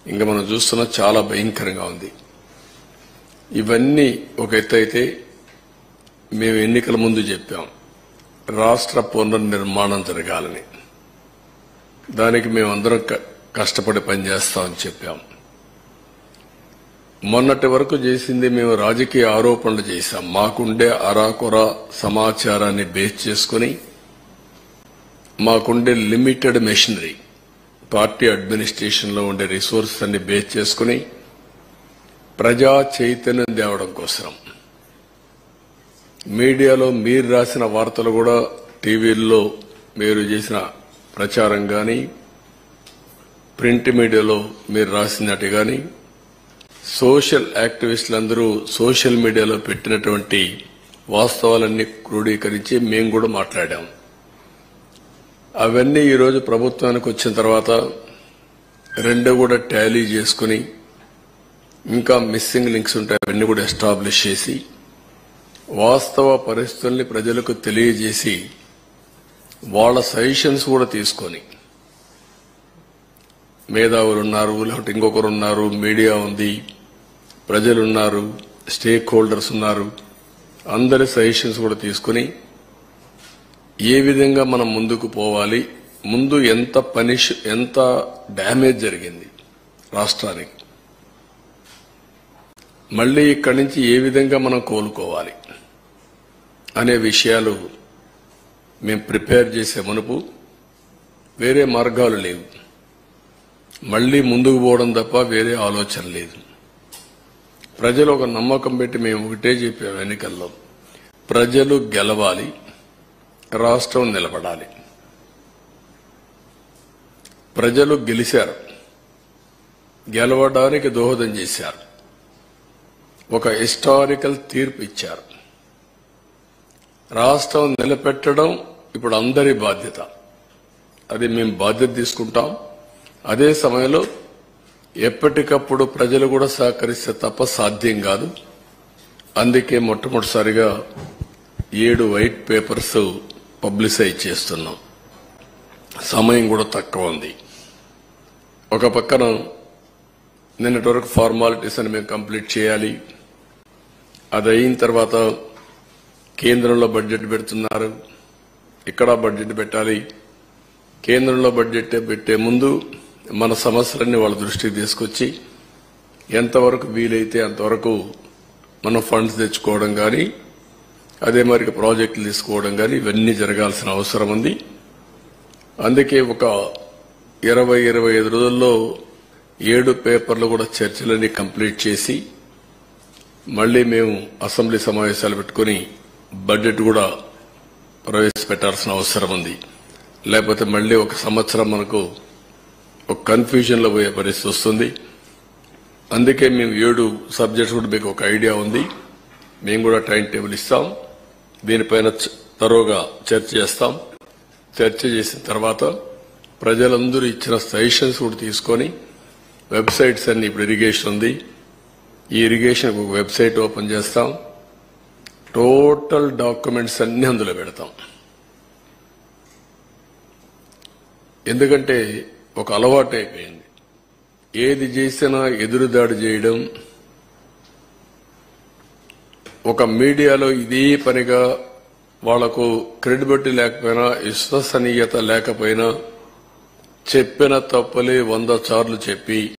ఇంకా మనం చూస్తున్న చాలా భయంకరంగా ఉంది ఇవన్నీ ఒక ఎత్తు అయితే మేము ఎన్నికల ముందు చెప్పాం రాష్ట్ర పునర్నిర్మాణం జరగాలని దానికి మేమందరం క- కష్టపడి పనిచేస్తామని చెప్పాం మొన్నటి వరకు చేసింది మేము రాజకీయ ఆరోపణలు చేశాం మాకుండే అరాకొర సమాచారాన్ని బేస్ చేసుకుని మాకుండే లిమిటెడ్ మెషినరీ పార్టీ అడ్మినిస్ట్రేషన్ లో ఉండే రిసోర్సెస్ అన్ని బేస్ చేసుకుని ప్రజా చైతన్యం తేవడం కోసం మీడియాలో మీరు రాసిన వార్తలు కూడా టీవీల్లో మీరు చేసిన ప్రచారం కానీ ప్రింట్ మీడియాలో మీరు రాసినట్టు కానీ సోషల్ యాక్టివిస్టులందరూ సోషల్ మీడియాలో పెట్టినటువంటి వాస్తవాలన్నీ క్రోడీకరించి మేము కూడా మాట్లాడాం అవన్నీ ఈరోజు ప్రభుత్వానికి వచ్చిన తర్వాత రెండు కూడా టాలీ చేసుకుని ఇంకా మిస్సింగ్ లింక్స్ ఉంటాయి అవన్నీ కూడా ఎస్టాబ్లిష్ చేసి వాస్తవ పరిస్థితుల్ని ప్రజలకు తెలియజేసి వాళ్ళ సజెషన్స్ కూడా తీసుకొని మేధావులు ఉన్నారు లేకపోతే ఇంకొకరు ఉన్నారు మీడియా ఉంది ప్రజలు ఉన్నారు స్టేక్ హోల్డర్స్ ఉన్నారు అందరి సజెషన్స్ కూడా తీసుకుని ఏ విధంగా మనం ముందుకు పోవాలి ముందు ఎంత పనిష్ ఎంత డ్యామేజ్ జరిగింది రాష్ట్రానికి మళ్ళీ ఇక్కడి నుంచి ఏ విధంగా మనం కోలుకోవాలి అనే విషయాలు మేము ప్రిపేర్ చేసే మునుపు వేరే మార్గాలు లేవు మళ్ళీ ముందుకు పోవడం తప్ప వేరే ఆలోచన లేదు ప్రజలు ఒక నమ్మకం పెట్టి మేము ఒకటే చెప్పాం ఎన్నికల్లో ప్రజలు గెలవాలి రాష్ట్రం నిలబడాలి ప్రజలు గెలిచారు గెలవడానికి దోహదం చేశారు ఒక హిస్టారికల్ తీర్పు ఇచ్చారు రాష్ట్రం నిలబెట్టడం ఇప్పుడు అందరి బాధ్యత అది మేము బాధ్యత తీసుకుంటాం అదే సమయంలో ఎప్పటికప్పుడు ప్రజలు కూడా సహకరిస్తే తప్ప సాధ్యం కాదు అందుకే మొట్టమొదటిసారిగా ఏడు వైట్ పేపర్స్ పబ్లిసైజ్ చేస్తున్నాం సమయం కూడా తక్కువ ఉంది ఒక పక్కన నిన్నటి వరకు ఫార్మాలిటీస్ అని మేము కంప్లీట్ చేయాలి అది అయిన తర్వాత కేంద్రంలో బడ్జెట్ పెడుతున్నారు ఇక్కడ బడ్జెట్ పెట్టాలి కేంద్రంలో బడ్జెట్ పెట్టే ముందు మన సమస్యలన్నీ వాళ్ళ దృష్టికి తీసుకొచ్చి ఎంతవరకు వీలైతే అంతవరకు మనం ఫండ్స్ తెచ్చుకోవడం కానీ అదే మరి ప్రాజెక్టులు తీసుకోవడం కానీ ఇవన్నీ జరగాల్సిన అవసరం ఉంది అందుకే ఒక ఇరవై ఇరవై ఐదు రోజుల్లో ఏడు పేపర్లు కూడా చర్చలన్నీ కంప్లీట్ చేసి మళ్ళీ మేము అసెంబ్లీ సమావేశాలు పెట్టుకుని బడ్జెట్ కూడా ప్రవేశపెట్టాల్సిన అవసరం ఉంది లేకపోతే మళ్ళీ ఒక సంవత్సరం మనకు ఒక కన్ఫ్యూజన్ లో పోయే పరిస్థితి వస్తుంది అందుకే మేము ఏడు సబ్జెక్ట్స్ కూడా మీకు ఒక ఐడియా ఉంది మేము కూడా టైం టేబుల్ ఇస్తాం దీనిపైన చ- తరోగా చర్చ చేస్తాం చర్చ చేసిన తర్వాత ప్రజలందరూ ఇచ్చిన సజెషన్స్ కూడా తీసుకొని వెబ్సైట్స్ అన్ని ఇప్పుడు ఇరిగేషన్ ఉంది ఈ ఇరిగేషన్ ఒక వెబ్సైట్ ఓపెన్ చేస్తాం టోటల్ డాక్యుమెంట్స్ అన్ని అందులో పెడతాం ఎందుకంటే ఒక అలవాటు అయిపోయింది ఏది చేసినా ఎదురుదాడి చేయడం ఒక మీడియాలో ఇదే పనిగా వాళ్లకు క్రెడిబిలిటీ లేకపోయినా విశ్వసనీయత లేకపోయినా చెప్పిన తప్పులే వంద సార్లు చెప్పి